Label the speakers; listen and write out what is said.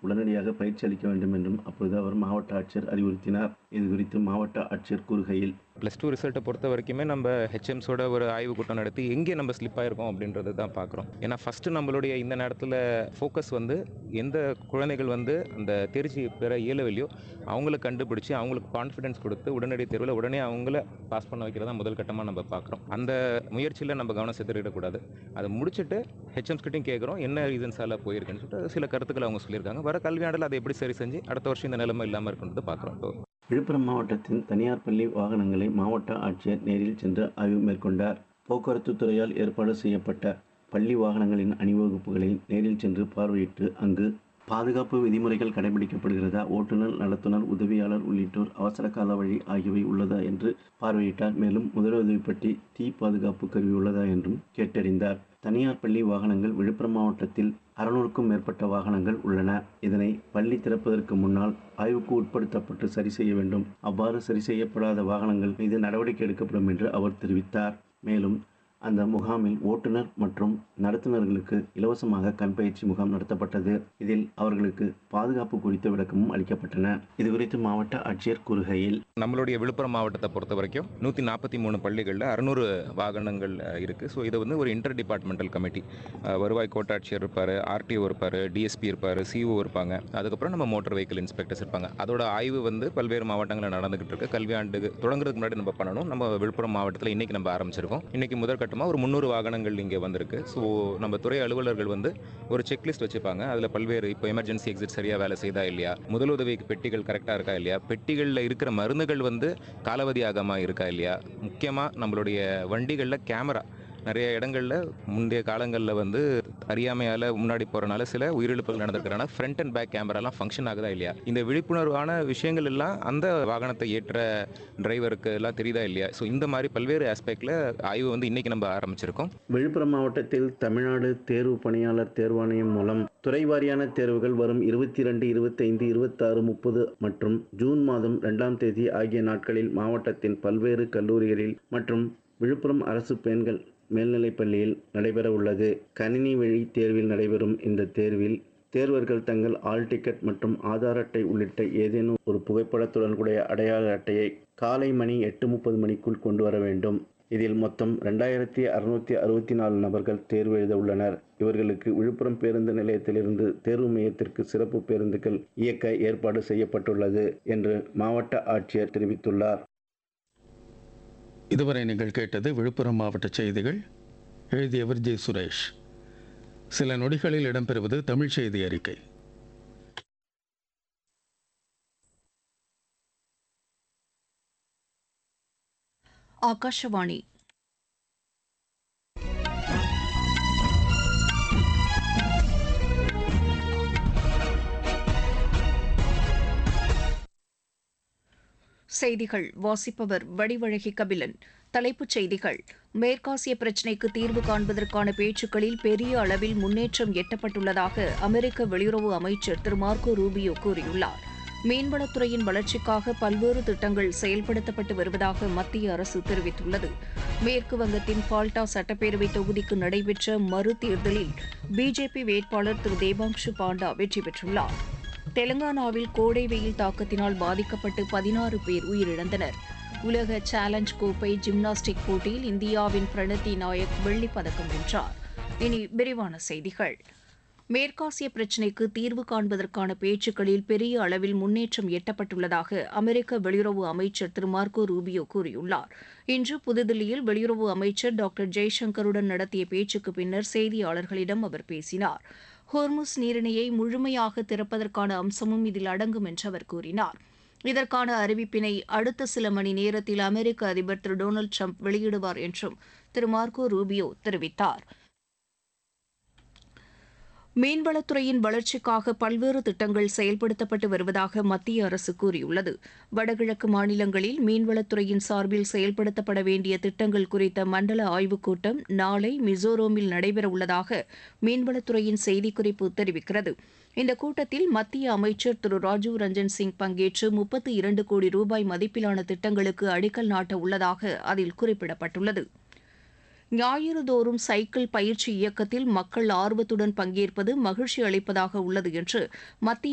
Speaker 1: உடனடியாக பயிற்சி அளிக்க வேண்டும் என்றும் அப்பொழுது அவர் மாவட்ட ஆட்சியர் அறிவுறுத்தினார் இது குறித்து மாவட்ட ஆட்சியர் கூறுகையில்
Speaker 2: ப்ளஸ் டூ ரிசல்ட்டை பொறுத்த வரைக்குமே நம்ம ஹெச்எம்ஸோட ஒரு ஆய்வு கூட்டம் நடத்தி எங்கே நம்ம ஸ்லிப் ஆயிருக்கோம் அப்படின்றது தான் பார்க்குறோம் ஏன்னா ஃபஸ்ட்டு நம்மளுடைய இந்த நேரத்தில் ஃபோக்கஸ் வந்து எந்த குழந்தைகள் வந்து அந்த தேர்ச்சி பெற இயலவில்லையோ அவங்கள கண்டுபிடிச்சி அவங்களுக்கு கான்ஃபிடன்ஸ் கொடுத்து உடனடி தேர்வில் உடனே அவங்கள பாஸ் பண்ண வைக்கிறதா முதல் கட்டமாக நம்ம பார்க்குறோம் அந்த முயற்சியில் நம்ம கவனம் செலுத்திடக்கூடாது அதை முடிச்சுட்டு ஹெச்எம்ஸ் கிட்டையும் கேட்குறோம் என்ன ரீசன்ஸால் போயிருக்குன்னு சொல்லிட்டு சில கருத்துக்களை அவங்க சொல்லியிருக்காங்க வர கல்வியாண்டில் அதை எப்படி சரி செஞ்சு அடுத்த வருஷம் இந்த நிலைமை இல்லாமல் இருக்குன்றது பார்க்குறோம் இப்போ
Speaker 1: விழுப்புரம் மாவட்டத்தின் தனியார் பள்ளி வாகனங்களை மாவட்ட ஆட்சியர் நேரில் சென்று ஆய்வு மேற்கொண்டார் போக்குவரத்து துறையால் ஏற்பாடு செய்யப்பட்ட பள்ளி வாகனங்களின் அணிவகுப்புகளை நேரில் சென்று பார்வையிட்டு அங்கு பாதுகாப்பு விதிமுறைகள் கடைபிடிக்கப்படுகிறதா ஓட்டுநர் நடத்துனர் உதவியாளர் உள்ளிட்டோர் அவசர கால வழி ஆகியவை உள்ளதா என்று பார்வையிட்டார் மேலும் முதலுதவி பெட்டி தீ பாதுகாப்பு கருவி உள்ளதா என்றும் கேட்டறிந்தார் தனியார் பள்ளி வாகனங்கள் விழுப்புரம் மாவட்டத்தில் அறுநூறுக்கும் மேற்பட்ட வாகனங்கள் உள்ளன இதனை பள்ளி திறப்பதற்கு முன்னால் ஆய்வுக்கு உட்படுத்தப்பட்டு சரி செய்ய வேண்டும் அவ்வாறு சரி செய்யப்படாத வாகனங்கள் மீது நடவடிக்கை எடுக்கப்படும் என்று அவர் தெரிவித்தார் மேலும் அந்த முகாமில் ஓட்டுநர் மற்றும் நடத்துனர்களுக்கு இலவசமாக கண் பயிற்சி முகாம் நடத்தப்பட்டது இதில் அவர்களுக்கு பாதுகாப்பு குறித்த விளக்கமும் அளிக்கப்பட்டன இது குறித்து மாவட்ட ஆட்சியர் கூறுகையில்
Speaker 2: நம்மளுடைய விழுப்புரம் மாவட்டத்தை பொறுத்த வரைக்கும் நூற்றி நாற்பத்தி மூணு பள்ளிகளில் அறுநூறு வாகனங்கள் இருக்குது ஸோ இது வந்து ஒரு இன்டர் டிபார்ட்மெண்டல் கமிட்டி வருவாய் கோட்டாட்சியர் இருப்பார் ஆர்டிஓ இருப்பார் டிஎஸ்பி இருப்பார் சிஓ இருப்பாங்க அதுக்கப்புறம் நம்ம மோட்டார் வெஹிக்கிள் இன்ஸ்பெக்டர்ஸ் இருப்பாங்க அதோட ஆய்வு வந்து பல்வேறு மாவட்டங்களில் நடந்துகிட்டு இருக்கு கல்வியாண்டுக்கு தொடங்குறதுக்கு முன்னாடி நம்ம பண்ணணும் நம்ம விழுப்புரம் மாவட்டத்தில் இன்றைக்கி நம்ம ஆரம்பிச்சிருக்கோம் இன்றைக்கி முதற்கட்டமாக ஒரு முந்நூறு வாகனங்கள் இங்கே வந்திருக்கு ஸோ நம்ம துறை அலுவலர்கள் வந்து ஒரு செக்லிஸ்ட் வச்சுப்பாங்க அதில் பல்வேறு இப்போ எமர்ஜென்சி எக்ஸிட் சரியாக வேலை செய்தா இல்லையா முதலுதவி பெட்டிகள் கரெக்டாக இருக்கா இல்லையா பெட்டிகளில் இருக்கிற மருந்துகள் வந்து காலாவதி ஆகாமல் இருக்கா இல்லையா முக்கியமாக நம்மளுடைய வண்டிகளில் கேமரா நிறைய இடங்களில் முந்தைய காலங்களில் வந்து அறியாமையால் முன்னாடி போகிறனால சில உயிரிழப்புகள் நடந்திருக்கிறனால ஃப்ரண்ட் அண்ட் பேக் கேமராலாம் ஃபங்க்ஷன் ஆகுதா இல்லையா இந்த விழிப்புணர்வான விஷயங்கள் எல்லாம் அந்த வாகனத்தை ஏற்ற டிரைவருக்கு எல்லாம் தெரியுதா இல்லையா ஸோ இந்த மாதிரி பல்வேறு ஆஸ்பெக்டில் ஆய்வு வந்து இன்றைக்கி நம்ம ஆரம்பிச்சிருக்கோம்
Speaker 1: விழுப்புரம் மாவட்டத்தில் தமிழ்நாடு தேர்வு பணியாளர் தேர்வாணையம் மூலம் துறை வாரியான தேர்வுகள் வரும் இருபத்தி ரெண்டு இருபத்தைந்து இருபத்தாறு முப்பது மற்றும் ஜூன் மாதம் ரெண்டாம் தேதி ஆகிய நாட்களில் மாவட்டத்தின் பல்வேறு கல்லூரிகளில் மற்றும் விழுப்புரம் அரசு பெண்கள் மேல்நிலைப் பள்ளியில் நடைபெற உள்ளது கணினி வழி தேர்வில் நடைபெறும் இந்த தேர்வில் தேர்வர்கள் தங்கள் ஆல் டிக்கெட் மற்றும் ஆதார் அட்டை உள்ளிட்ட ஏதேனும் ஒரு புகைப்படத்துடன் கூடிய அடையாள அட்டையை காலை மணி எட்டு முப்பது மணிக்குள் கொண்டு வர வேண்டும் இதில் மொத்தம் ரெண்டாயிரத்தி அறுநூத்தி அறுபத்தி நாலு நபர்கள் தேர்வு எழுத உள்ளனர் இவர்களுக்கு விழுப்புரம் பேருந்து நிலையத்திலிருந்து தேர்வு மையத்திற்கு சிறப்பு பேருந்துகள் இயக்க ஏற்பாடு செய்யப்பட்டுள்ளது என்று மாவட்ட ஆட்சியர் தெரிவித்துள்ளார்
Speaker 3: இதுவரை நீங்கள் கேட்டது விழுப்புரம் மாவட்ட செய்திகள் எழுதியவர் ஜே சுரேஷ் சில நொடிகளில் இடம்பெறுவது தமிழ் செய்தி அறிக்கை
Speaker 4: ಆಕಾಶವಾಣಿ செய்திகள் வாசிப்பவர் வடிவழகி கபிலன் தலைப்புச் செய்திகள் மேற்காசிய பிரச்சினைக்கு தீர்வு காண்பதற்கான பேச்சுக்களில் பெரிய அளவில் முன்னேற்றம் எட்டப்பட்டுள்ளதாக அமெரிக்க வெளியுறவு அமைச்சர் திரு மார்க்கோ ரூபியோ கூறியுள்ளார் மீன்வளத்துறையின் வளர்ச்சிக்காக பல்வேறு திட்டங்கள் செயல்படுத்தப்பட்டு வருவதாக மத்திய அரசு தெரிவித்துள்ளது மேற்கு வங்கத்தின் பால்டா சட்டப்பேரவை தொகுதிக்கு நடைபெற்ற மறு தேர்தலில் பிஜேபி வேட்பாளர் திரு தேபாங்ஷு பாண்டா வெற்றி பெற்றுள்ளார் தெலங்கானாவில் கோடை வெயில் தாக்கத்தினால் பாதிக்கப்பட்டு பதினாறு பேர் உயிரிழந்தனர் உலக சேலஞ்ச் கோப்பை ஜிம்னாஸ்டிக் போட்டியில் இந்தியாவின் பிரணதி நாயக் வெள்ளிப் பதக்கம் வென்றார் இனி விரிவான செய்திகள் மேற்காசிய பிரச்சினைக்கு தீர்வு காண்பதற்கான பேச்சுக்களில் பெரிய அளவில் முன்னேற்றம் எட்டப்பட்டுள்ளதாக அமெரிக்க வெளியுறவு அமைச்சர் திரு மார்க்கோ ரூபியோ கூறியுள்ளார் இன்று புதுதில்லியில் வெளியுறவு அமைச்சர் டாக்டர் ஜெய்சங்கருடன் நடத்திய பேச்சுக்கு பின்னர் செய்தியாளர்களிடம் அவர் பேசினார் ஹோர்முஸ் நீரிணையை முழுமையாக திறப்பதற்கான அம்சமும் இதில் அடங்கும் என்று அவர் கூறினார் இதற்கான அறிவிப்பினை அடுத்த சில மணி நேரத்தில் அமெரிக்க அதிபர் திரு டொனால்டு ட்ரம்ப் வெளியிடுவார் என்றும் திரு மார்க்கோ ரூபியோ தெரிவித்தார் மீன்வளத்துறையின் வளர்ச்சிக்காக பல்வேறு திட்டங்கள் செயல்படுத்தப்பட்டு வருவதாக மத்திய அரசு கூறியுள்ளது வடகிழக்கு மாநிலங்களில் மீன்வளத்துறையின் சார்பில் செயல்படுத்தப்பட வேண்டிய திட்டங்கள் குறித்த மண்டல ஆய்வுக் கூட்டம் நாளை மிசோரமில் நடைபெறவுள்ளதாக மீன்வளத்துறையின் செய்திக்குறிப்பு தெரிவிக்கிறது இந்த கூட்டத்தில் மத்திய அமைச்சர் திரு ராஜீவ் ரஞ்சன் சிங் பங்கேற்று முப்பத்தி இரண்டு கோடி ரூபாய் மதிப்பிலான திட்டங்களுக்கு அடிக்கல் நாட்ட உள்ளதாக அதில் குறிப்பிடப்பட்டுள்ளது ஞாயிறுதோறும் சைக்கிள் பயிற்சி இயக்கத்தில் மக்கள் ஆர்வத்துடன் பங்கேற்பது மகிழ்ச்சி அளிப்பதாக உள்ளது என்று மத்திய